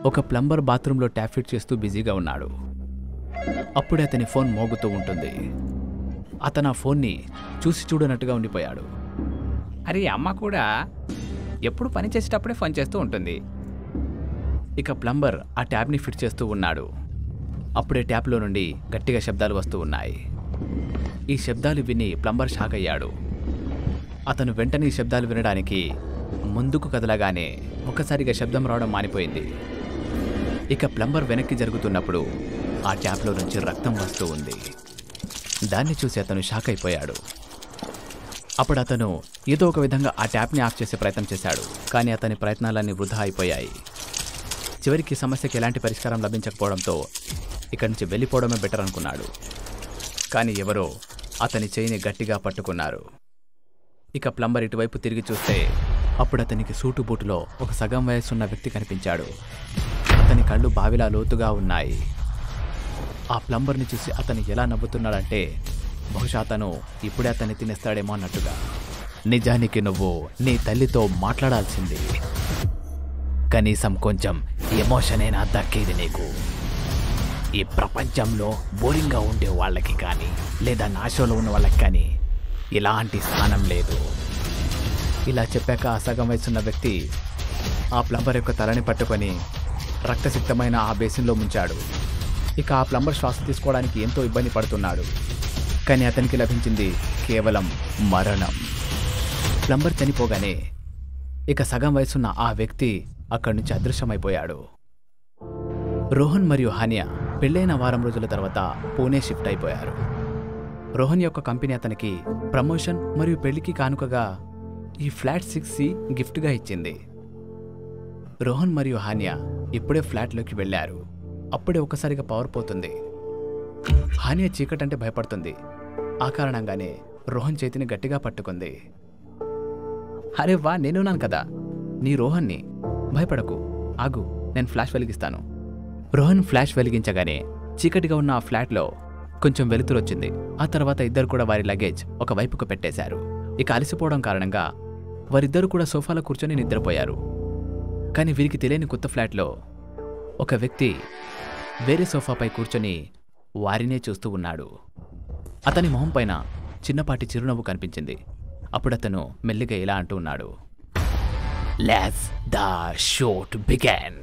ఒక ప్లంబర్ బాత్రూంలో tap fit చేస్తూ బిజీగా ఉన్నాడు అప్పుడే అతని ఫోన్ మోగుతూ ఉంటుంది అతను ఆ ఫోన్ని చూసి చూడనట్టుగా ఉండిపోయాడు అరే అమ్మ కూడా ఎప్పుడు పని చేసేటప్పుడే ఫోన్ చేస్తూ ఉంటుంది ఇక ప్లంబర్ ఆ ట్యాప్ని ఫిట్ చేస్తూ ఉన్నాడు అప్పుడే ట్యాప్లో నుండి గట్టిగా శబ్దాలు వస్తూ ఉన్నాయి ఈ శబ్దాలు విని ప్లంబర్ షాక్ అయ్యాడు అతను వెంటనే ఈ శబ్దాలు వినడానికి ముందుకు కదలగానే ఒక్కసారిగా శబ్దం రావడం మానిపోయింది ఇక ప్లంబర్ వెనక్కి జరుగుతున్నప్పుడు ఆ ట్యాప్లో నుంచి రక్తం వస్తూ ఉంది దాన్ని చూసి అతను షాక్ అయిపోయాడు అప్పుడు అతను ఏదో ఒక విధంగా ఆ ట్యాప్ని ఆఫ్ చేసే ప్రయత్నం చేశాడు కానీ అతని ప్రయత్నాలన్నీ వృధా అయిపోయాయి చివరికి ఈ సమస్యకి ఎలాంటి పరిష్కారం లభించకపోవడంతో ఇక్కడి నుంచి వెళ్ళిపోవడమే బెటర్ అనుకున్నాడు కానీ ఎవరో అతని చేయిని గట్టిగా పట్టుకున్నారు ఇక ప్లంబర్ ఇటువైపు తిరిగి చూస్తే అప్పుడు అతనికి సూటు బూటులో ఒక సగం వయసున్న వ్యక్తి కనిపించాడు అతని కళ్ళు బావిలా లోతుగా ఉన్నాయి ఆ ప్లంబర్ని చూసి అతను ఎలా నవ్వుతున్నాడంటే బహుశా అతను ఇప్పుడే అతన్ని తినేస్తాడేమో అన్నట్టుగా నిజానికి నువ్వు నీ తల్లితో మాట్లాడాల్సింది కనీసం కొంచెం ఎమోషనైనా దక్కేది నీకు ఈ ప్రపంచంలో బోరింగ్గా ఉండే వాళ్ళకి కానీ లేదా నాశోలో ఉన్న వాళ్ళకి కానీ ఇలాంటి స్థానం లేదు ఇలా చెప్పాక ఆ సగం వయసున్న వ్యక్తి ఆ ప్లంబర్ యొక్క తలని పట్టుకొని రక్తసిక్తమైన ఆ బేసిన్లో ముంచాడు ఇక ఆ ప్లంబర్ శ్వాస తీసుకోవడానికి ఎంతో ఇబ్బంది పడుతున్నాడు కానీ అతనికి లభించింది కేవలం మరణం ప్లంబర్ చనిపోగానే ఇక సగం వయసున్న ఆ వ్యక్తి అక్కడి నుంచి అదృశ్యమైపోయాడు రోహన్ మరియు హానియా పెళ్ళైన వారం రోజుల తర్వాత పూణే షిఫ్ట్ అయిపోయారు రోహన్ యొక్క కంపెనీ అతనికి ప్రమోషన్ మరియు పెళ్లికి కానుకగా ఈ ఫ్లాట్ సిక్స్ సి గిఫ్ట్గా ఇచ్చింది రోహన్ మరియు హానియా ఇప్పుడే ఫ్లాట్లోకి వెళ్ళారు అప్పుడే ఒక్కసారిగా పవర్ పోతుంది హానియా చీకటంటే భయపడుతుంది ఆ కారణంగానే రోహన్ చేతిని గట్టిగా పట్టుకుంది అరే వా నేనున్నాను కదా నీ రోహన్ని భయపడకు ఆగు నేను ఫ్లాష్ వెలిగిస్తాను రోహన్ ఫ్లాష్ వెలిగించగానే చీకటిగా ఉన్న ఆ ఫ్లాట్లో కొంచెం వెలుతురు వచ్చింది ఆ తర్వాత ఇద్దరు కూడా వారి లగేజ్ ఒక వైపుకు పెట్టేశారు ఇక అలసిపోవడం కారణంగా వారిద్దరూ కూడా సోఫాలో కూర్చొని నిద్రపోయారు కానీ వీరికి తెలియని కొత్త ఫ్లాట్లో ఒక వ్యక్తి వేరే సోఫాపై కూర్చొని వారినే చూస్తూ ఉన్నాడు అతని మొహం పైన చిన్నపాటి చిరునవ్వు కనిపించింది అప్పుడు అతను మెల్లిగా ఇలా అంటూ ఉన్నాడు లెస్ ద షోట్ బిగాన్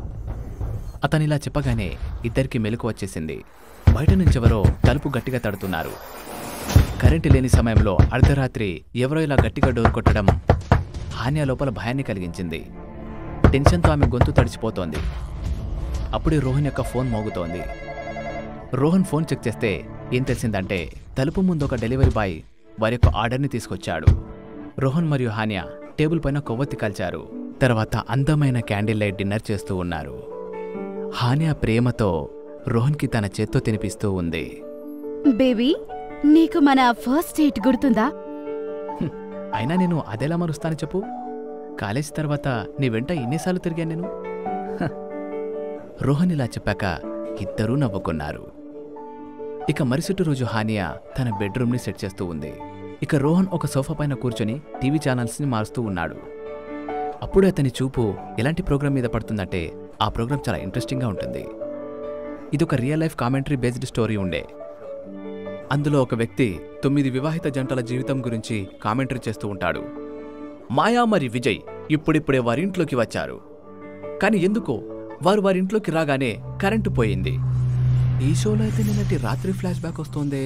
అతను ఇలా చెప్పగానే ఇద్దరికి మెలకు వచ్చేసింది బయట నుంచెవరో తలుపు గట్టిగా తడుతున్నారు కరెంటు లేని సమయంలో అర్ధరాత్రి ఎవరో ఇలా గట్టిగా డోర్ కొట్టడం హాన్యా లోపల భయాన్ని కలిగించింది టెన్షన్తో ఆమె గొంతు తడిచిపోతోంది అప్పుడే రోహన్ యొక్క ఫోన్ మోగుతోంది రోహన్ ఫోన్ చెక్ చేస్తే ఏం తెలిసిందంటే తలుపు ముందు ఒక డెలివరీ బాయ్ వారి యొక్క ఆర్డర్ని తీసుకొచ్చాడు రోహన్ మరియు హానియా టేబుల్ పైన కొవ్వొత్తి కాల్చారు తర్వాత అందమైన క్యాండిల్ లైట్ డిన్నర్ చేస్తూ ఉన్నారు హానియా ప్రేమతో రోహన్కి తన చేత్తో తినిపిస్తూ ఉంది బేబీ నీకు మన ఫస్ట్ డేట్ గుర్తుందా "హ్మ్, అయినా నేను అదెలా మరుస్తాను చెప్పు కాలేజ్ తర్వాత నీ వెంట ఎన్నిసార్లు తిరిగాను నేను హ." రోహన్ ఇలా చెప్పాక ఇద్దరూ నవ్వుకున్నారు ఇక మరుసటి రోజు హానియా తన బెడ్రూమ్ని సెట్ చేస్తూ ఉంది ఇక రోహన్ ఒక సోఫా పైన కూర్చొని టీవీ ఛానల్స్ని మారుస్తూ ఉన్నాడు అప్పుడే అతని చూపు ఎలాంటి ప్రోగ్రామ్ మీద పడుతుందంటే ఆ ప్రోగ్రామ్ చాలా ఇంట్రెస్టింగ్గా ఉంటుంది ఇది ఒక real life commentary based story ఉండే అందులో ఒక వ్యక్తి తొమ్మిది వివాహిత జంటల జీవితం గురించి కామెంటరీ చేస్తూ ఉంటాడు మాయా మరి విజయ్ ఇప్పుడిప్పుడే వారింట్లోకి వచ్చారు కానీ ఎందుకో వారు వారింట్లోకి రాగానే కరెంటు పోయింది ఈ షోలో అయితే నిన్నటి రాత్రి ఫ్లాష్ బ్యాక్ వస్తోందే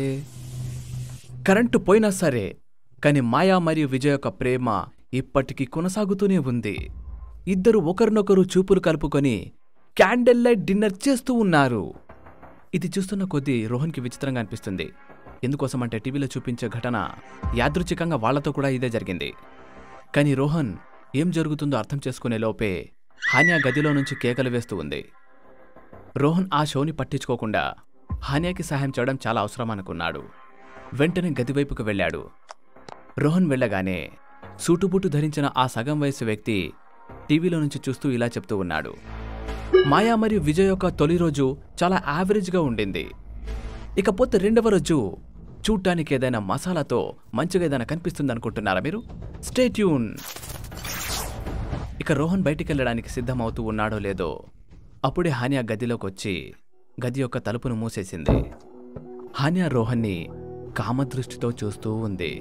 కరెంటు పోయినా సరే కానీ మాయా మరియు విజయ్ యొక్క ప్రేమ ఇప్పటికీ కొనసాగుతూనే ఉంది ఇద్దరు ఒకరినొకరు చూపులు కలుపుకొని క్యాండిల్ లైట్ డిన్నర్ చేస్తూ ఉన్నారు ఇది చూస్తున్న కొద్దీ రోహన్కి విచిత్రంగా అనిపిస్తుంది ఎందుకోసమంటే టీవీలో చూపించే ఘటన యాదృచ్ఛికంగా వాళ్లతో కూడా ఇదే జరిగింది కానీ రోహన్ ఏం జరుగుతుందో అర్థం చేసుకునే లోపే హానియా గదిలో నుంచి కేకలు వేస్తూ ఉంది రోహన్ ఆ షోని పట్టించుకోకుండా హానియాకి సహాయం చేయడం చాలా అవసరం అనుకున్నాడు వెంటనే గదివైపుకు వెళ్ళాడు రోహన్ వెళ్ళగానే సూటుబుట్టు ధరించిన ఆ సగం వయసు వ్యక్తి టీవీలో నుంచి చూస్తూ ఇలా చెప్తూ ఉన్నాడు మాయా మరియు విజయ్ యొక్క తొలి రోజు చాలా యావరేజ్గా ఉండింది ఇకపోతే రెండవ రోజు చూడ్డానికి ఏదైనా మసాలాతో మంచిగా ఏదైనా కనిపిస్తుంది అనుకుంటున్నారా మీరు స్టే ట్యూన్ ఇక రోహన్ బయటికి వెళ్ళడానికి సిద్ధమవుతూ ఉన్నాడో లేదో అప్పుడే హానియా గదిలోకి వచ్చి గది యొక్క తలుపును మూసేసింది హానియా రోహన్ని కామదృష్టితో చూస్తూ ఉంది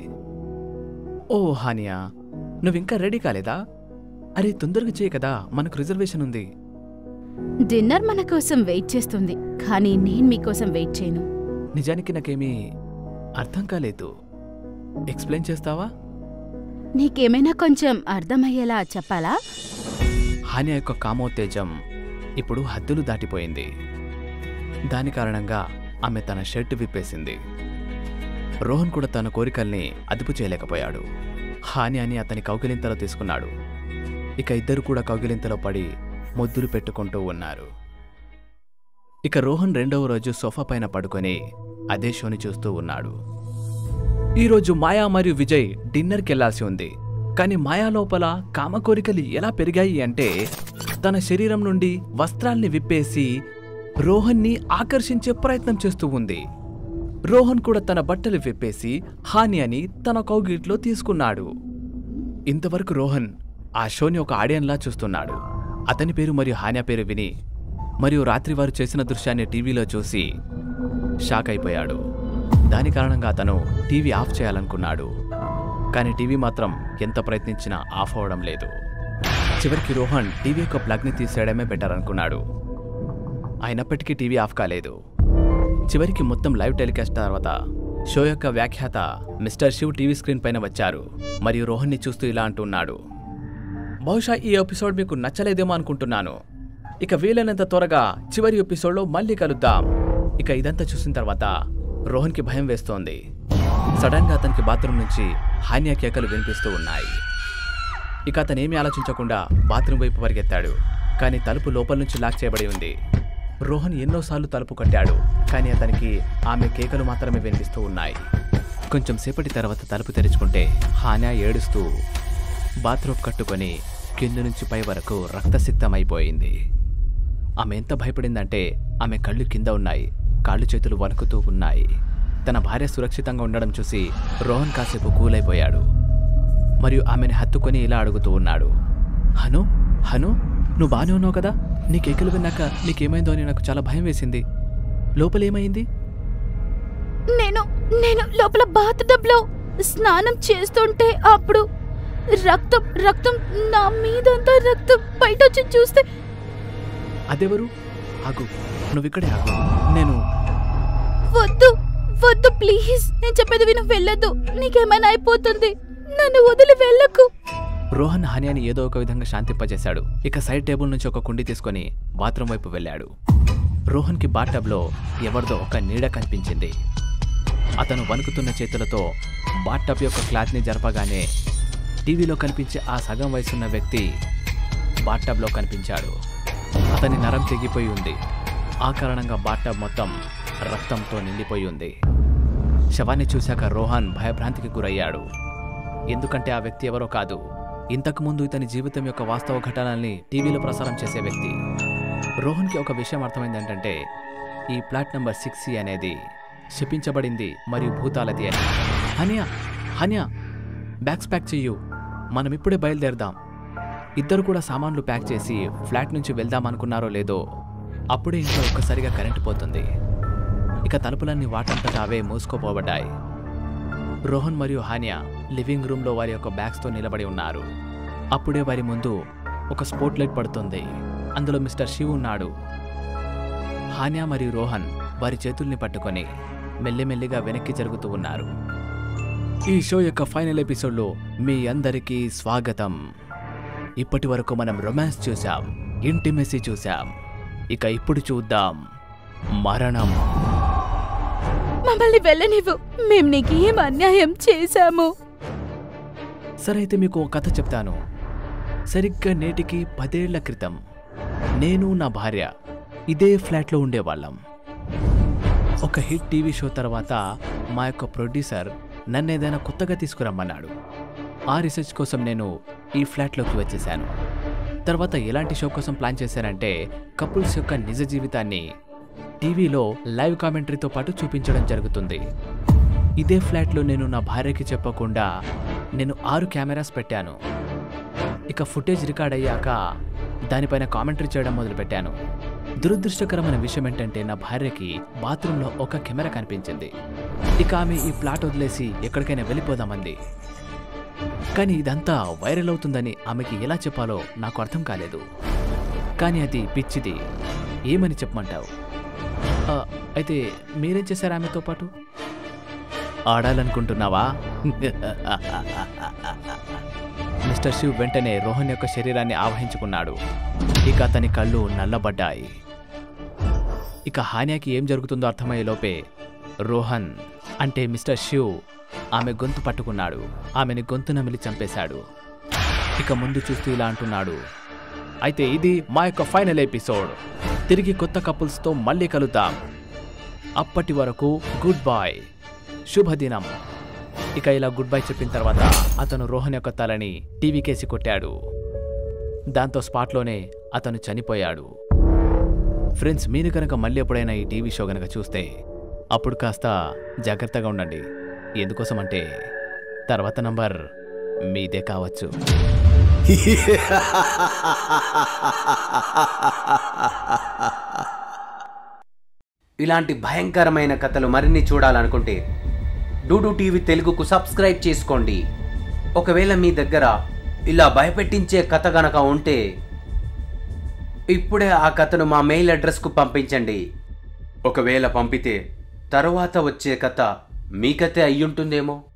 ఓ హానియా నువ్వింకా రెడీ కాలేదా అరే తొందరగా చేయి కదా మనకు రిజర్వేషన్ ఉంది డిన్నర్ మన కోసం వెయిట్ చేస్తుంది కానీ నేను మీకోసం వెయిట్ చేయను నిజానికి నాకేమీ అర్థం కాలేదు ఎక్స్ప్లెయిన్ చేస్తావా నీకేమైనా కొంచెం అర్థమయ్యేలా చెప్పాలా హానియా యొక్క కామోత్తేజం ఇప్పుడు హద్దులు దాటిపోయింది దాని కారణంగా ఆమె తన షర్ట్ విప్పేసింది రోహన్ కూడా తన కోరికల్ని అదుపు చేయలేకపోయాడు హానియాని అతని కౌగిలింతలో తీసుకున్నాడు ఇక ఇద్దరు కూడా కౌగిలింతలో పడి ముద్దులు పెట్టుకుంటూ ఉన్నారు ఇక రోహన్ రెండవ రోజు సోఫా పైన పడుకొని అదే షోని చూస్తూ ఉన్నాడు ఈరోజు మాయా మరియు విజయ్ డిన్నర్కి వెళ్లాల్సి ఉంది కానీ మాయా లోపల కామ కోరికలు ఎలా పెరిగాయి అంటే తన శరీరం నుండి వస్త్రాల్ని విప్పేసి రోహన్ని ఆకర్షించే ప్రయత్నం చేస్తూ ఉంది రోహన్ కూడా తన బట్టలు విప్పేసి హానియాని తన కౌగిట్లో తీసుకున్నాడు ఇంతవరకు రోహన్ ఆ షోని ఒక ఆడియన్లా చూస్తున్నాడు అతని పేరు మరియు హానియా పేరు విని మరియు రాత్రి వారు చేసిన దృశ్యాన్ని టీవీలో చూసి షాక్ అయిపోయాడు దాని కారణంగా అతను టీవీ ఆఫ్ చేయాలనుకున్నాడు కానీ టీవీ మాత్రం ఎంత ప్రయత్నించినా ఆఫ్ అవ్వడం లేదు చివరికి రోహన్ టీవీ యొక్క ప్లగ్ని తీసేయడమే బెటర్ అనుకున్నాడు అయినప్పటికీ టీవీ ఆఫ్ కాలేదు చివరికి మొత్తం లైవ్ టెలికాస్ట్ తర్వాత షో యొక్క వ్యాఖ్యాత మిస్టర్ శివ్ టీవీ స్క్రీన్ పైన వచ్చారు మరియు రోహన్ని చూస్తూ ఇలా అంటున్నాడు బహుశా ఈ ఎపిసోడ్ మీకు నచ్చలేదేమో అనుకుంటున్నాను ఇక వీలైనంత త్వరగా చివరి ఎపిసోడ్లో మళ్ళీ కలుద్దాం ఇక ఇదంతా చూసిన తర్వాత రోహన్కి భయం వేస్తోంది సడన్గా అతనికి బాత్రూమ్ నుంచి హాన్య కేకలు వినిపిస్తూ ఉన్నాయి ఇక అతనేమీ ఆలోచించకుండా బాత్రూమ్ వైపు పరిగెత్తాడు కానీ తలుపు లోపల నుంచి లాక్ చేయబడి ఉంది రోహన్ ఎన్నోసార్లు తలుపు కట్టాడు కానీ అతనికి ఆమె కేకలు మాత్రమే వినిపిస్తూ ఉన్నాయి కొంచెం సేపటి తర్వాత తలుపు తెరుచుకుంటే హాన్యా ఏడుస్తూ బాత్రూమ్ కట్టుకొని కింద నుంచి పై వరకు రక్తసిక్తమైపోయింది ఆమె ఎంత భయపడిందంటే ఆమె కళ్ళు కింద ఉన్నాయి కాళ్ళు చేతులు వణుకుతూ ఉన్నాయి తన భార్య సురక్షితంగా ఉండడం చూసి రోహన్ కాసేపు కూలైపోయాడు మరియు ఆమెను హత్తుకొని ఇలా అడుగుతూ ఉన్నాడు హను హను నువ్వు బాగానే ఉన్నావు కదా నీ కేకలు విన్నాక నీకేమైందో అని నాకు చాలా భయం వేసింది లోపలేమైంది నేను నేను లోపల బాత్ టబ్లో స్నానం చేస్తుంటే అప్పుడు రక్తం రక్తం నా మీదంతా రక్తం బయట వచ్చి చూస్తే అదెవరు ఆగు నువ్విక్కడే ఆగు నేను వద్దు వద్దు ప్లీజ్ నేను చెప్పేది విను వెళ్ళొద్దు నీకేమైనా అయిపోతుంది నన్ను వదిలి వెళ్ళకు రోహన్ హానియాని ఏదో ఒక విధంగా శాంతింపజేశాడు ఇక సైడ్ టేబుల్ నుంచి ఒక కుండి తీసుకొని బాత్రూమ్ వైపు వెళ్ళాడు రోహన్కి బాటబ్లో ఎవరిదో ఒక నీడ కనిపించింది అతను వణుకుతున్న చేతులతో బాటబ్ యొక్క క్లాత్ని జరపగానే టీవీలో కనిపించే ఆ సగం వయసున్న వ్యక్తి బాటబ్లో కనిపించాడు అతని నరం తెగిపోయి ఉంది ఆ కారణంగా బాటబ్ మొత్తం రక్తంతో నిండిపోయి ఉంది శవాన్ని చూశాక రోహన్ భయభ్రాంతికి గురయ్యాడు ఎందుకంటే ఆ వ్యక్తి ఎవరో కాదు ఇంతకుముందు ఇతని జీవితం యొక్క వాస్తవ ఘటనల్ని టీవీలో ప్రసారం చేసే వ్యక్తి రోహన్కి ఒక విషయం అర్థమైంది ఏంటంటే ఈ ప్లాట్ నెంబర్ సిక్స్ అనేది శపించబడింది మరియు భూతాలది అని హనియా హనియా బ్యాగ్స్ ప్యాక్ చెయ్యు మనం ఇప్పుడే బయలుదేరదాం ఇద్దరు కూడా సామాన్లు ప్యాక్ చేసి ఫ్లాట్ నుంచి వెళ్దాం అనుకున్నారో లేదో అప్పుడే ఇంట్లో ఒక్కసారిగా కరెంటు పోతుంది ఇక తలుపులన్నీ వాటంతట అవే మూసుకోపోబడ్డాయి రోహన్ మరియు హానియా లివింగ్ రూమ్లో వారి యొక్క బ్యాగ్స్తో నిలబడి ఉన్నారు అప్పుడే వారి ముందు ఒక స్పోర్ట్ లైట్ పడుతుంది అందులో మిస్టర్ శివ్ ఉన్నాడు హానియా మరియు రోహన్ వారి చేతుల్ని పట్టుకొని మెల్లిమెల్లిగా వెనక్కి జరుగుతూ ఉన్నారు ఈ షో యొక్క ఫైనల్ ఎపిసోడ్లో మీ అందరికీ స్వాగతం ఇప్పటి వరకు మనం రొమాన్స్ చూసాం ఇంటిమెసీ చూసాం ఇక ఇప్పుడు చూద్దాం మరణం మమ్మల్ని వెళ్ళనివ్వు మేము నీకు ఏం అన్యాయం చేశాము సరే అయితే మీకు ఒక కథ చెప్తాను సరిగ్గా నేటికి పదేళ్ల క్రితం నేను నా భార్య ఇదే ఫ్లాట్లో ఉండేవాళ్ళం ఒక హిట్ టీవీ షో తర్వాత మా యొక్క ప్రొడ్యూసర్ నన్ను ఏదైనా కొత్తగా తీసుకురమ్మన్నాడు ఆ రీసెర్చ్ కోసం నేను ఈ ఫ్లాట్లోకి వచ్చేసాను తర్వాత ఎలాంటి షో కోసం ప్లాన్ చేశానంటే కపుల్స్ యొక్క నిజ జీవితాన్ని టీవీలో లైవ్ కామెంటరీతో పాటు చూపించడం జరుగుతుంది ఇదే ఫ్లాట్లో నేను నా భార్యకి చెప్పకుండా నేను ఆరు కెమెరాస్ పెట్టాను ఇక ఫుటేజ్ రికార్డ్ అయ్యాక దానిపైన కామెంటరీ చేయడం మొదలుపెట్టాను దురదృష్టకరమైన విషయం ఏంటంటే నా భార్యకి బాత్రూంలో ఒక కెమెరా కనిపించింది ఇక ఆమె ఈ ప్లాట్ వదిలేసి ఎక్కడికైనా వెళ్ళిపోదామంది కానీ ఇదంతా వైరల్ అవుతుందని ఆమెకి ఎలా చెప్పాలో నాకు అర్థం కాలేదు కానీ అది పిచ్చిది ఏమని చెప్పమంటావు ఆ, అయితే మీరేం చేశారు ఆమెతో పాటు ఆడాలనుకుంటున్నావా మిస్టర్ శివ్ వెంటనే రోహన్ యొక్క శరీరాన్ని ఆవహించుకున్నాడు ఇక అతని కళ్ళు నల్లబడ్డాయి ఇక హానియాకి ఏం జరుగుతుందో అర్థమయ్యే లోపే రోహన్ అంటే మిస్టర్ శివ్ ఆమె గొంతు పట్టుకున్నాడు ఆమెని గొంతు నమిలి చంపేశాడు ఇక ముందు చూస్తూ ఇలా అంటున్నాడు అయితే ఇది మా యొక్క ఫైనల్ ఎపిసోడ్ తిరిగి కొత్త కపుల్స్తో మళ్ళీ కలుద్దాం అప్పటి వరకు గుడ్ బాయ్ శుభదినం ఇక ఇలా గుడ్ బై చెప్పిన తర్వాత అతను రోహన్ యొక్క తలని టీవీకేసి కొట్టాడు దాంతో స్పాట్లోనే అతను చనిపోయాడు ఫ్రెండ్స్ మీరు కనుక మళ్ళీ ఎప్పుడైనా ఈ టీవీ షో కనుక చూస్తే అప్పుడు కాస్త జాగ్రత్తగా ఉండండి ఎందుకోసం అంటే తర్వాత నంబర్ మీదే కావచ్చు ఇలాంటి భయంకరమైన కథలు మరిన్ని చూడాలనుకుంటే డూడు టీవీ తెలుగుకు సబ్స్క్రైబ్ చేసుకోండి ఒకవేళ మీ దగ్గర ఇలా భయపెట్టించే కథ గనక ఉంటే ఇప్పుడే ఆ కథను మా మెయిల్ అడ్రస్కు పంపించండి ఒకవేళ పంపితే తరువాత వచ్చే కథ మీ కథే అయ్యుంటుందేమో